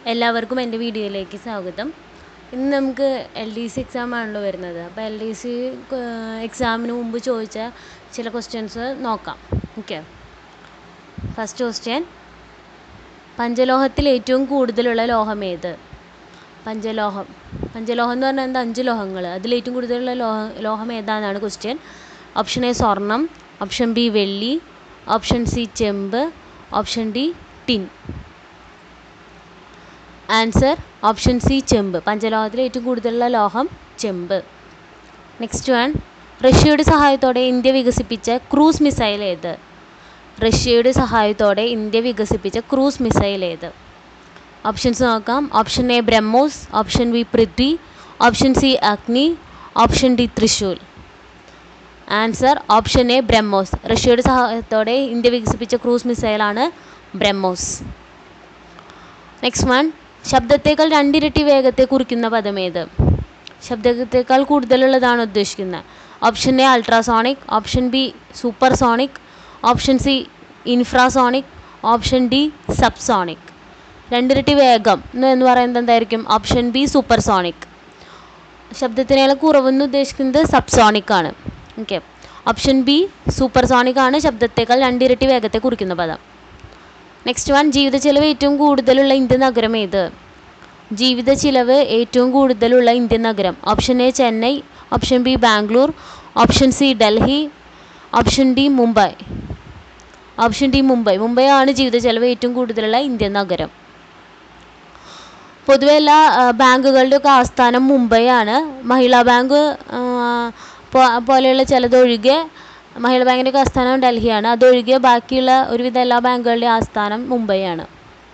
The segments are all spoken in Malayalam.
എല്ലാവർക്കും എൻ്റെ വീഡിയോയിലേക്ക് സ്വാഗതം ഇന്ന് നമുക്ക് എൽ ഡി സി എക്സാം ആണല്ലോ വരുന്നത് അപ്പോൾ എൽ ഡി സി എക്സാമിന് മുമ്പ് ചോദിച്ച ചില ക്വസ്റ്റ്യൻസ് നോക്കാം ഓക്കെ ഫസ്റ്റ് ക്വസ്റ്റ്യൻ പഞ്ചലോഹത്തിൽ ഏറ്റവും കൂടുതലുള്ള ലോഹം ഏത് പഞ്ചലോഹം പഞ്ചലോഹം എന്ന് പറഞ്ഞാൽ എന്താ അഞ്ച് ലോഹങ്ങൾ അതിൽ ഏറ്റവും കൂടുതലുള്ള ലോഹ ലോഹം ഏതാണെന്നാണ് ക്വസ്റ്റ്യൻ ഓപ്ഷൻ എ സ്വർണം ഓപ്ഷൻ ബി വെള്ളി ഓപ്ഷൻ സി ചെമ്പ് option D tin answer option C ചെമ്പ് പഞ്ചലോഹത്തിൽ ഏറ്റവും കൂടുതലുള്ള ലോഹം ചെമ്പ് നെക്സ്റ്റ് വൺ റഷ്യയുടെ സഹായത്തോടെ ഇന്ത്യ വികസിപ്പിച്ച ക്രൂസ് മിസൈൽ ഏത് റഷ്യയുടെ സഹായത്തോടെ ഇന്ത്യ വികസിപ്പിച്ച ക്രൂസ് മിസൈൽ ഏത് ഓപ്ഷൻസ് നോക്കാം option A BrahMos option B Prithvi option C Agni option D Trishul answer option A BrahMos റഷ്യയുടെ സഹായത്തോടെ ഇന്ത്യ വികസിപ്പിച്ച ക്രൂസ് മിസൈലാണ് ബ്രഹ്മോസ് നെക്സ്റ്റ് വൺ ശബ്ദത്തേക്കാൾ രണ്ടിരട്ടി വേഗത്തെ കുറിക്കുന്ന പദം ഏത് ശബ്ദത്തേക്കാൾ കൂടുതലുള്ളതാണ് ഉദ്ദേശിക്കുന്നത് option A ultrasonic option B supersonic option C infrasonic option D subsonic രണ്ടിരട്ടി വേഗം എന്ന് പറയുന്നത് എന്തായിരിക്കും ഓപ്ഷൻ ബി സൂപ്പർ സോണിക് ശബ്ദത്തിനേക്കാൾ കുറവെന്ന് ഉദ്ദേശിക്കുന്നത് സബ്സോണിക് ആണ് okay option B supersonic ആണ് ശബ്ദത്തേക്കാൾ രണ്ടിരട്ടി വേഗത്തെ കുറിക്കുന്ന പദം നെക്സ്റ്റ് വൺ ജീവിത ചിലവ് ഏറ്റവും കൂടുതലുള്ള ഇന്ത്യൻ നഗരം ഏത് ജീവിത ചിലവ് ഏറ്റവും കൂടുതലുള്ള ഇന്ത്യൻ നഗരം option A Chennai option B Bangalore option C Delhi option D Mumbai option D Mumbai Mumbai ആണ് ജീവിത ചെലവ് ഏറ്റവും കൂടുതലുള്ള ഇന്ത്യൻ നഗരം പൊതുവെ എല്ലാ ബാങ്കുകളുടെയൊക്കെ ആസ്ഥാനം മുംബൈ ആണ് മഹിളാ ബാങ്ക് പോലെയുള്ള ചിലതൊഴികെ മഹിളാ ബാങ്കിൻ്റെ ആസ്ഥാനം ഡൽഹിയാണ് അതൊഴികെ ബാക്കിയുള്ള ഒരുവിധ എല്ലാ ബാങ്കുകളുടെയും ആസ്ഥാനം മുംബൈയാണ്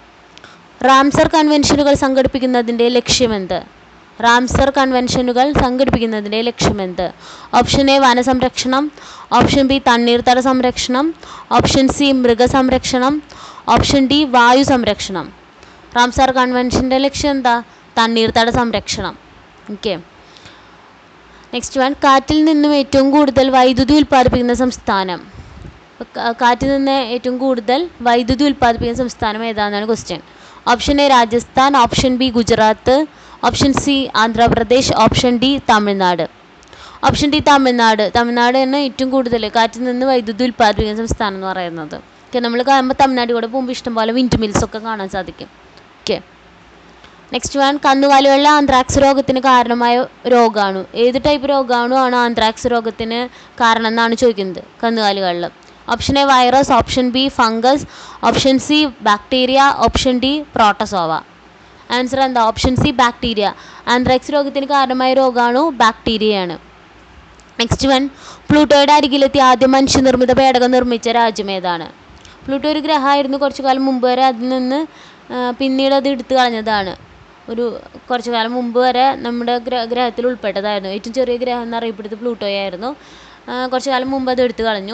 റാംസർ കൺവെൻഷനുകൾ സംഘടിപ്പിക്കുന്നതിൻ്റെ ലക്ഷ്യമെന്ത് റാംസർ കൺവെൻഷനുകൾ സംഘടിപ്പിക്കുന്നതിൻ്റെ ലക്ഷ്യമെന്ത് ഓപ്ഷൻ എ വനസംരക്ഷണം ഓപ്ഷൻ ബി തണ്ണീർത്തട സംരക്ഷണം ഓപ്ഷൻ സി മൃഗസംരക്ഷണം ഓപ്ഷൻ ഡി വായു സംരക്ഷണം റാംസർ കൺവെൻഷൻ്റെ ലക്ഷ്യം എന്താ തണ്ണീർത്തട സംരക്ഷണം ഓക്കെ നെക്സ്റ്റ് വൺ കാറ്റിൽ നിന്നും ഏറ്റവും കൂടുതൽ വൈദ്യുതി ഉൽപ്പാദിപ്പിക്കുന്ന സംസ്ഥാനം കാറ്റിൽ നിന്ന് ഏറ്റവും കൂടുതൽ വൈദ്യുതി ഉൽപ്പാദിപ്പിക്കുന്ന സംസ്ഥാനം ഏതാണെന്നാണ് question option A Rajasthan option B Gujarat option C Andhra Pradesh option D Tamil Nadu option D Tamil Nadu Tamil Nadu തന്നെ ഏറ്റവും കൂടുതൽ കാറ്റിൽ നിന്ന് വൈദ്യുതി ഉൽപ്പാദിപ്പിക്കുന്ന സംസ്ഥാനം എന്ന് പറയുന്നത് ഓക്കെ നമ്മൾ കാണുമ്പോൾ തമിഴ്നാട് കൂടെ പോകുമ്പോൾ ഇഷ്ടംപോലെ വിൻഡ് മിൽസ് ഒക്കെ കാണാൻ സാധിക്കും ഓക്കെ നെക്സ്റ്റ് വൺ കന്നുകാലികളിലെ ആന്ത്രാക്സ് രോഗത്തിന് കാരണമായ രോഗാണു ഏത് ടൈപ്പ് രോഗാണു ആണ് ആന്ത്രാക്സ് രോഗത്തിന് കാരണം എന്നാണ് ചോദിക്കുന്നത് കന്നുകാലികളിൽ option A virus option B fungus option C bacteria option D protozoa answer എന്താ ഓപ്ഷൻ സി ബാക്ടീരിയ ആന്ത്രാക്സ് രോഗത്തിന് കാരണമായ രോഗാണു ബാക്ടീരിയയാണ് നെക്സ്റ്റ് വൺ പ്ലൂട്ടോയുടെ അരികിലെത്തി ആദ്യം മനുഷ്യനിർമ്മിത പേടകം നിർമ്മിച്ച രാജ്യം ഏതാണ് പ്ലൂട്ടോ ഒരു ഗ്രഹമായിരുന്നു കുറച്ചു കാലം മുമ്പ് വരെ അതിൽ നിന്ന് പിന്നീട് അത് എടുത്തു കളഞ്ഞതാണ് ഒരു കുറച്ചു കാലം മുമ്പ് വരെ നമ്മുടെ ഗ്രഹ ഗ്രഹത്തിൽ ഉൾപ്പെട്ടതായിരുന്നു ഏറ്റവും ചെറിയ ഗ്രഹം എന്നറിയപ്പെടുന്നത് പ്ലൂട്ടോയായിരുന്നു കുറച്ചു കാലം മുമ്പ് അത് എടുത്തു കളഞ്ഞു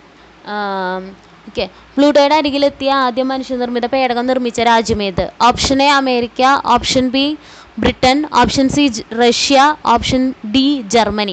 ഓക്കെ പ്ലൂട്ടോയുടെ അരികിലെത്തിയ ആദ്യ മനുഷ്യനിർമ്മിത പേടകം നിർമ്മിച്ച രാജ്യമേത് option A America option B Britain option C Russia option D Germany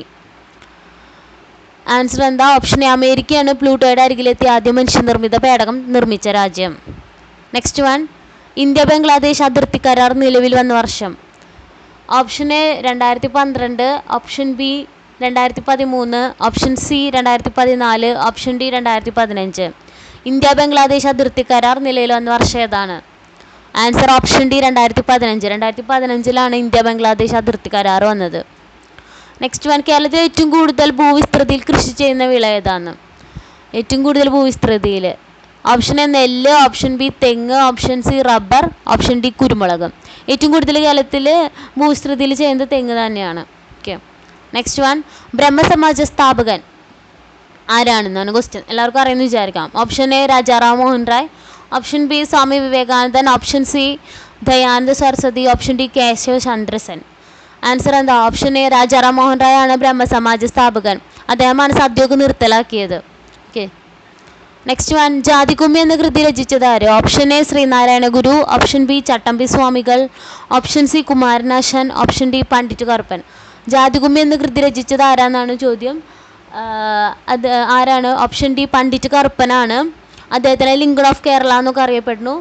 answer എന്താ ഓപ്ഷൻ എ അമേരിക്കയാണ് പ്ലൂട്ടോയുടെ അരികിലെത്തിയ ആദ്യ മനുഷ്യനിർമ്മിത പേടകം നിർമ്മിച്ച രാജ്യം നെക്സ്റ്റ് വൺ ഇന്ത്യ ബംഗ്ലാദേശ് അതിർത്തി കരാർ നിലവിൽ വന്ന വർഷം ഓപ്ഷൻ എ രണ്ടായിരത്തി പന്ത്രണ്ട് ഓപ്ഷൻ ബി രണ്ടായിരത്തി പതിമൂന്ന് ഓപ്ഷൻ സി രണ്ടായിരത്തി പതിനാല് ഓപ്ഷൻ ഡി രണ്ടായിരത്തി പതിനഞ്ച് ഇന്ത്യ ബംഗ്ലാദേശ് അതിർത്തി കരാർ നിലവിൽ വന്ന വർഷം ഏതാണ് ആൻസർ ഓപ്ഷൻ ഡി രണ്ടായിരത്തി പതിനഞ്ച് രണ്ടായിരത്തി പതിനഞ്ചിലാണ് ഇന്ത്യ ബംഗ്ലാദേശ് അതിർത്തി കരാർ വന്നത് നെക്സ്റ്റ് വൺ കേരളത്തിൽ ഏറ്റവും കൂടുതൽ ഭൂവിസ്തൃതിയിൽ കൃഷി ചെയ്യുന്ന വിള ഏതാണ് ഏറ്റവും കൂടുതൽ ഭൂവിസ്തൃതിയിൽ ഓപ്ഷൻ എ നെല്ല് ഓപ്ഷൻ ബി തെങ്ങ് option C rubber option D കുരുമുളക് ഏറ്റവും കൂടുതൽ കേരളത്തിൽ ഭൂവിസ്തൃതിയിൽ ചെയ്യുന്നത് തെങ്ങ് തന്നെയാണ് ഓക്കെ നെക്സ്റ്റ് വൺ ബ്രഹ്മസമാജ സ്ഥാപകൻ ആരാണെന്നാണ് ക്വസ്റ്റ്യൻ എല്ലാവർക്കും അറിയുമെന്ന് വിചാരിക്കാം option A Rajaram Mohan Roy option B Swami Vivekananda option C Dayananda Saraswati option D Keshava Chandrasen answer എന്താ ഓപ്ഷൻ എ രാജാറാം മോഹൻ റായ് ആണ് ബ്രഹ്മസമാജ സ്ഥാപകൻ അദ്ദേഹമാണ് സദ്യയൊക്കെ നിർത്തലാക്കിയത് ഓക്കെ നെക്സ്റ്റ് വൺ ജാതികുമ്മി എന്ന കൃതി രചിച്ചത് ആര് option A Sree Narayana Guru option B Chattampi Swamikal option C Kumaran Asan option D Pandit Karuppan Jathikummi എന്ന കൃതി രചിച്ചത് ആരാന്നാണ് ചോദ്യം അത് ആരാണ് ഓപ്ഷൻ ഡി പണ്ഡിറ്റ് കറുപ്പനാണ് അദ്ദേഹത്തിനെ ലിംഗൺ ഓഫ് കേരള എന്നൊക്കെ അറിയപ്പെടുന്നു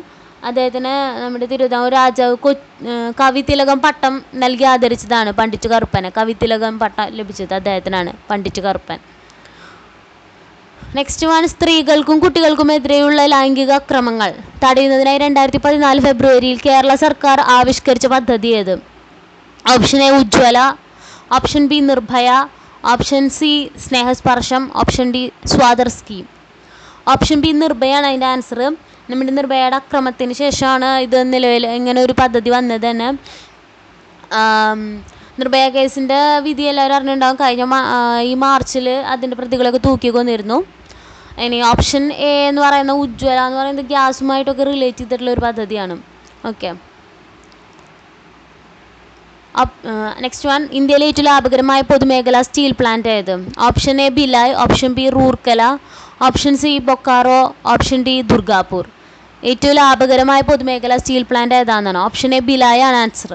അദ്ദേഹത്തിന് നമ്മുടെ തിരുവിതാംകൂർ രാജാവ് കൊ കവിതിലകം പട്ടം നൽകി ആദരിച്ചതാണ് പണ്ഡിറ്റ് കറുപ്പനെ കവിതിലകം പട്ടം ലഭിച്ചത് അദ്ദേഹത്തിനാണ് പണ്ഡിറ്റ് കറുപ്പൻ നെക്സ്റ്റ് വൺ സ്ത്രീകൾക്കും കുട്ടികൾക്കുമെതിരെയുള്ള ലൈംഗിക അക്രമങ്ങൾ തടയുന്നതിനായി രണ്ടായിരത്തി പതിനാല് ഫെബ്രുവരിയിൽ കേരള സർക്കാർ ആവിഷ്കരിച്ച പദ്ധതി ഏത് option A Ujjwala option B Nirbhaya option C Snehasparsham option D Swadhar scheme option B നിർഭയാണ് അതിൻ്റെ ആൻസർ നമ്മുടെ നിർഭയയുടെ അക്രമത്തിന് ശേഷമാണ് ഇത് നിലവിൽ ഇങ്ങനെ ഒരു പദ്ധതി വന്നത് തന്നെ ആം, നിർഭയ കേസിൻ്റെ വിധി എല്ലാവരും അറിഞ്ഞിട്ടുണ്ടാകും കഴിഞ്ഞ മാ- ആ, ഈ മാർച്ചിൽ അതിൻ്റെ പ്രതികളൊക്കെ തൂക്കി കൊന്നിരുന്നു ഇനി ഓപ്ഷൻ എ എന്ന് പറയുന്ന ഉജ്ജ്വല എന്ന് പറയുന്നത് ഗ്യാസുമായിട്ടൊക്കെ റിലേറ്റ് ചെയ്തിട്ടുള്ള ഒരു പദ്ധതിയാണ് ഓക്കെ നെക്സ്റ്റ് വൺ ഇന്ത്യയിലെ ഏറ്റവും ലാഭകരമായ പൊതുമേഖലാ സ്റ്റീൽ പ്ലാന്റ് ഏത് option A Bhilai option B Rourkela option C Bokaro option D Durgapur ഏറ്റവും ലാഭകരമായ പൊതുമേഖലാ സ്റ്റീൽ പ്ലാന്റ് ഏതാണെന്നാണ് ഓപ്ഷൻ എ ബിലായ് ആണ് ആൻസർ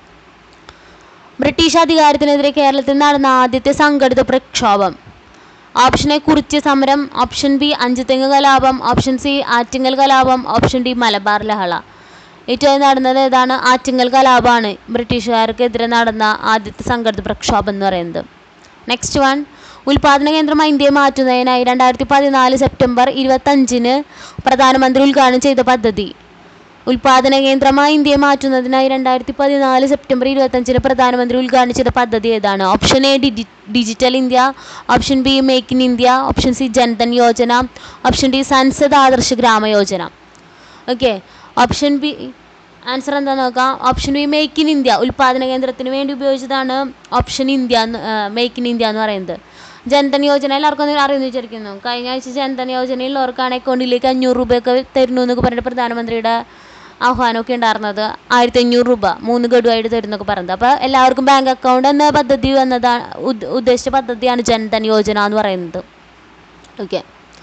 ബ്രിട്ടീഷ് അധികാരത്തിനെതിരെ കേരളത്തിൽ നടന്ന ആദ്യത്തെ സംഘടിത പ്രക്ഷോഭം ഓപ്ഷൻ എ കുറിച്യ സമരം ഓപ്ഷൻ ബി അഞ്ചുതെങ്ങ് കലാപം ഓപ്ഷൻ സി ആറ്റിങ്ങൽ കലാപം ഓപ്ഷൻ ഡി മലബാർ ലഹള ഏറ്റവും നടന്നത് ഏതാണ് ആറ്റിങ്ങൽ കലാപമാണ് ബ്രിട്ടീഷുകാർക്കെതിരെ നടന്ന ആദ്യത്തെ സംഘടിത പ്രക്ഷോഭം എന്ന് പറയുന്നത് നെക്സ്റ്റ് വൺ ഉൽപാദന കേന്ദ്രമായി ഇന്ത്യയെ മാറ്റുന്നതിനായി രണ്ടായിരത്തി പതിനാല് സെപ്റ്റംബർ ഇരുപത്തഞ്ചിന് പ്രധാനമന്ത്രി ഉദ്ഘാടനം ചെയ്ത പദ്ധതി ഉൽപാദന കേന്ദ്രമായി ഇന്ത്യയെ മാറ്റുന്നതിനായി രണ്ടായിരത്തി പതിനാല് സെപ്റ്റംബർ ഇരുപത്തഞ്ചിന് പ്രധാനമന്ത്രി ഉദ്ഘാടനം ചെയ്ത പദ്ധതി ഏതാണ് option A digi digital India option B make in India option C Jan Dhan Yojana option D Sansad Adarsh Gram Yojana okay option B answer എന്താണെന്ന് നോക്കാം option B make in India ഉൽപാദന കേന്ദ്രത്തിന് വേണ്ടി ഉപയോഗിച്ചതാണ് ഓപ്ഷൻ ഇന്ത്യ എന്ന് മേക്ക് ഇൻ ഇന്ത്യ എന്ന് പറയുന്നത് ജൻധൻ യോജന എല്ലാവർക്കും ഒന്ന് അറിയുമെന്ന് വിചാരിക്കുന്നു കഴിഞ്ഞ ആഴ്ച ജൻധൻ യോജനയിലുള്ളവർക്കാണ് അക്കൗണ്ടിലേക്ക് അഞ്ഞൂറ് രൂപയൊക്കെ തരുന്നു എന്നൊക്കെ പറഞ്ഞിട്ട് പ്രധാനമന്ത്രിയുടെ ആഹ്വാനമൊക്കെ ഉണ്ടായിരുന്നത് ആയിരത്തി അഞ്ഞൂറ് രൂപ മൂന്ന് ഗഡുവായിട്ട് തരുന്നൊക്കെ പറഞ്ഞത് അപ്പോൾ എല്ലാവർക്കും ബാങ്ക് അക്കൗണ്ട് എന്ന പദ്ധതി വന്നതാണ് ഉദ്ദ- ഉദ്ദേശിച്ച പദ്ധതിയാണ് ജൻധൻ യോജന എന്ന് പറയുന്നത് ഓക്കെ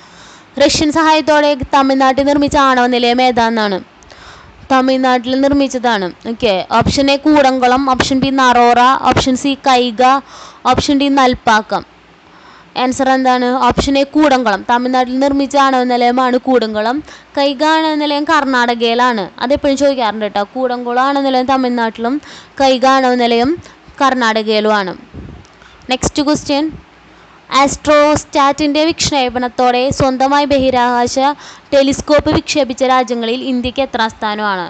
റഷ്യൻ സഹായത്തോടെ തമിഴ്നാട്ടിൽ നിർമ്മിച്ച ആണവ നിലയം ഏതാണെന്നാണ് തമിഴ്നാട്ടിൽ നിർമ്മിച്ചതാണ് okay option A Kudankulam option B Narora option C Kaiga option D Kalpakkam answer എന്താണ് ഓപ്ഷൻ എ കൂടംകുളം തമിഴ്നാട്ടിൽ നിർമ്മിച്ച ആണവ നിലയമാണ് കൂടംകുളം കൈഗ ആണവ നിലയം കർണാടകയിലാണ് അതെപ്പോഴും ചോദിക്കാറുണ്ട് കേട്ടോ കൂടംകുളം ആണവ നിലയം തമിഴ്നാട്ടിലും കൈഗ ആണവ നിലയം കർണാടകയിലുമാണ് നെക്സ്റ്റ് ക്വസ്റ്റ്യൻ ആസ്ട്രോസ്റ്റാറ്റിൻ്റെ വിക്ഷേപണത്തോടെ സ്വന്തമായി ബഹിരാകാശ ടെലിസ്കോപ്പ് വിക്ഷേപിച്ച രാജ്യങ്ങളിൽ ഇന്ത്യക്ക് എത്രാം സ്ഥാനമാണ്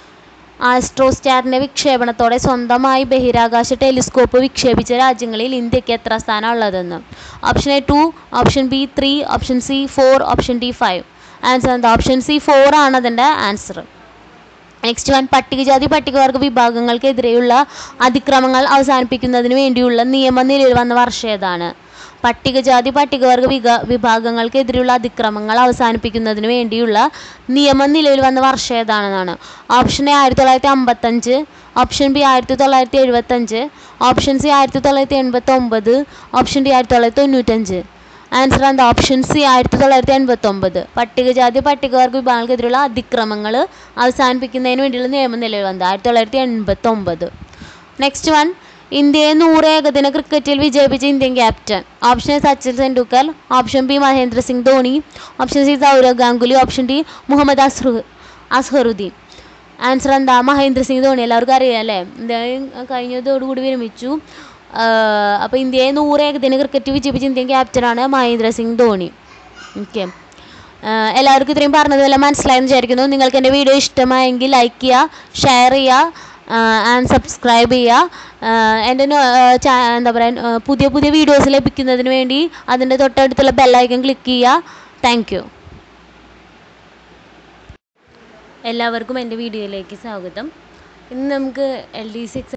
ആസ്ട്രോസ്റ്റാറ്റിൻ്റെ വിക്ഷേപണത്തോടെ സ്വന്തമായി ബഹിരാകാശ ടെലിസ്കോപ്പ് വിക്ഷേപിച്ച രാജ്യങ്ങളിൽ ഇന്ത്യക്ക് എത്ര സ്ഥാനം ഉള്ളതെന്ന് option A two option B three option C four option D five answer എന്താ ഓപ്ഷൻ സി ഫോർ ആണ് അതിൻ്റെ ആൻസർ നെക്സ്റ്റ് വൺ പട്ടികജാതി പട്ടികവർഗ വിഭാഗങ്ങൾക്കെതിരെയുള്ള അതിക്രമങ്ങൾ അവസാനിപ്പിക്കുന്നതിന് വേണ്ടിയുള്ള നിയമം നിലവിൽ വന്ന വർഷം ഏതാണ് പട്ടികജാതി പട്ടികവർഗ വിക വിഭാഗങ്ങൾക്കെതിരെയുള്ള അതിക്രമങ്ങൾ അവസാനിപ്പിക്കുന്നതിന് വേണ്ടിയുള്ള നിയമം നിലവിൽ വന്ന വർഷം ഏതാണെന്നാണ് ഓപ്ഷൻ എ ആയിരത്തി തൊള്ളായിരത്തി അമ്പത്തഞ്ച് ഓപ്ഷൻ ബി ആയിരത്തി തൊള്ളായിരത്തി എഴുപത്തഞ്ച് ഓപ്ഷൻ സി ആയിരത്തി തൊള്ളായിരത്തി എൺപത്തി ഒമ്പത് ഓപ്ഷൻ ഡി ആയിരത്തി തൊള്ളായിരത്തി തൊണ്ണൂറ്റഞ്ച് ആൻസർ എന്താ ഓപ്ഷൻ സി ആയിരത്തി തൊള്ളായിരത്തി എൺപത്തി ഒമ്പത് പട്ടികജാതി പട്ടികവർഗ വിഭാഗങ്ങൾക്കെതിരെയുള്ള അതിക്രമങ്ങൾ അവസാനിപ്പിക്കുന്നതിന് വേണ്ടിയുള്ള നിയമം നിലവിൽ വന്നത് ആയിരത്തി തൊള്ളായിരത്തി എൺപത്തി ഒമ്പത് നെക്സ്റ്റ് വൺ ഇന്ത്യയെ നൂറ് ഏകദിന ക്രിക്കറ്റിൽ വിജയിപ്പിച്ച Indian captain option A Sachin Tendulkar option B Mahendra Singh Dhoni option C Sourav Ganguly option D Mohammad Azhar Azharuddin answer എന്താ മഹേന്ദ്ര സിംഗ് ധോണി എല്ലാവർക്കും അറിയാം അല്ലേ ഇന്ത്യ കഴിഞ്ഞതോടുകൂടി വിരമിച്ചു അപ്പോൾ ഇന്ത്യയെ നൂറ് ഏകദിന ക്രിക്കറ്റ് വിജയിപ്പിച്ച ഇന്ത്യൻ ക്യാപ്റ്റനാണ് മഹേന്ദ്ര സിംഗ് ധോണി ഓക്കെ എല്ലാവർക്കും ഇത്രയും പറഞ്ഞതുപോലെ മനസ്സിലായെന്ന് വിചാരിക്കുന്നു നിങ്ങൾക്ക് എൻ്റെ വീഡിയോ ഇഷ്ടമായെങ്കിൽ ലൈക്ക് ചെയ്യുക ഷെയർ ചെയ്യുക ആൻഡ് സബ്സ്ക്രൈബ് ചെയ്യുക എൻ്റെ നോ- ആ, ചാ- എന്താ പറയുക പുതിയ പുതിയ വീഡിയോസ് ലഭിക്കുന്നതിന് വേണ്ടി അതിൻ്റെ തൊട്ടടുത്തുള്ള ബെല്ലൈക്കൺ ക്ലിക്ക് ചെയ്യുക താങ്ക് യു എല്ലാവർക്കും എൻ്റെ വീഡിയോയിലേക്ക് സ്വാഗതം ഇന്ന് നമുക്ക് എൽ ഡി സി